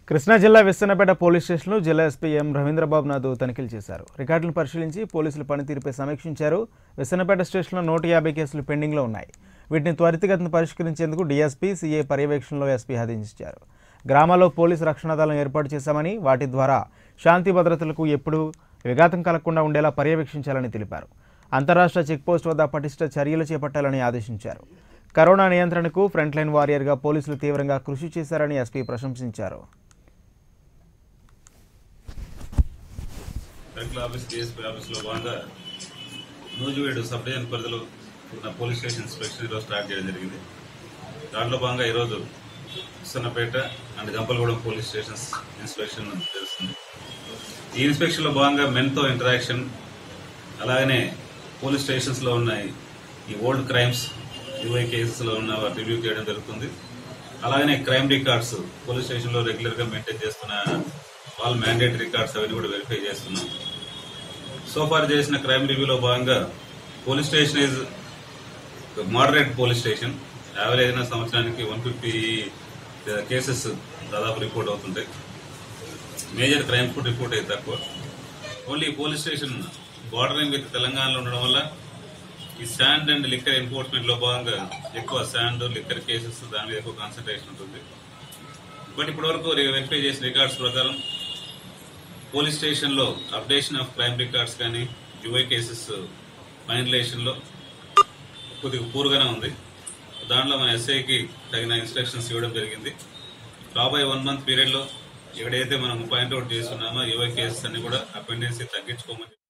కృష్ణా జిల్లా విస్తన్నపేట పోలీస్ స్టేషన్లో జిల్లా ఎస్పీ ఎం రవీంద్రబాబు నాథ్ తనిఖీలు చేశారు రికార్డులను పరిశీలించి పోలీసుల పనితీరుపై సమీక్షించారు విస్తన్నపేట స్టేషన్లో నూట యాభై కేసులు పెండింగ్లో ఉన్నాయి వీటిని త్వరితగతిన పరిష్కరించేందుకు డీఎస్పీ సీఏ పర్యవేక్షణలో ఎస్పీ ఆదేశించారు గ్రామాల్లో పోలీసు రక్షణ దళం ఏర్పాటు చేశామని వాటి ద్వారా శాంతి భద్రతలకు ఎప్పుడూ విఘాతం కలగకుండా ఉండేలా పర్యవేక్షించాలని తెలిపారు అంతరాష్ట్ర చెక్పోస్ట్ వద్ద పటిష్ట చర్యలు చేపట్టాలని ఆదేశించారు కరోనా నియంత్రణకు ఫ్రంట్ లైన్ వారియర్గా పోలీసులు తీవ్రంగా కృషి చేశారని ఎస్పీ ప్రశంసించారు కలెక్టర్ ఆఫీస్ డిఎస్పీ ఆఫీస్లో భాగంగా నూజివీడు సబ్ డివిజన్ పరిధిలో ఉన్న పోలీస్ స్టేషన్ ఇన్స్పెక్షన్ ఈరోజు స్టార్ట్ చేయడం జరిగింది దాంట్లో భాగంగా ఈరోజు Sannapeta and Gampalagudem police stations inspection తెలుస్తుంది ఈ ఇన్స్పెక్షన్లో భాగంగా మెన్తో ఇంటరాక్షన్ అలాగనే పోలీస్ స్టేషన్స్లో ఉన్న ఈ ఓల్డ్ క్రైమ్స్ యూఐ కేసెస్లో ఉన్న వాటి రివ్యూ చేయడం జరుగుతుంది అలాగనే క్రైమ్ రికార్డ్స్ పోలీస్ స్టేషన్లో రెగ్యులర్గా మెయింటైన్ చేస్తున్న ఆల్ మ్యాండేట్ రికార్డ్స్ అవన్నీ కూడా వెరిఫై చేస్తున్నాం సో ఫార్ చేసిన క్రైమ్ రివ్యూలో భాగంగా police station is moderate police station average అయిన సంవత్సరానికి వన్ ఫిఫ్టీ కేసెస్ దాదాపు రిపోర్ట్ అవుతుంటాయి మేజర్ క్రైమ్ కూడా రిపోర్ట్ అయితే తక్కువ only police station bordering with తెలంగాణలో ఉండడం వల్ల ఈ శాండ్ అండ్ లిక్కర్ ఎన్ఫోర్స్మెంట్ లో భాగంగా ఎక్కువ శాండ్ లిక్కర్ కేసెస్ దాని మీద ఎక్కువ కాన్సన్ట్రేషన్ ఉంటుంది బట్ ఇప్పటి వరకు వెరిఫై చేసిన రికార్డ్స్ ప్రకారం పోలీస్ స్టేషన్ లో అప్డేషన్ ఆఫ్ క్రైమ్ రికార్డ్స్ కానీ యుఐ కేసెస్ ఫైనలైజేషన్ లో కొద్దిగా పూర్గానే ఉంది దాంట్లో మన ఎస్ఐకి తగిన ఇన్స్ట్రక్షన్స్ ఇవ్వడం జరిగింది రాబోయే వన్ మంత్ పీరియడ్ లో ఎక్కడైతే మనం పాయింట్అవుట్ చేస్తున్నామో యుఐ కేసెస్ అన్ని కూడా అపెండెన్సీ తగ్గించుకోమని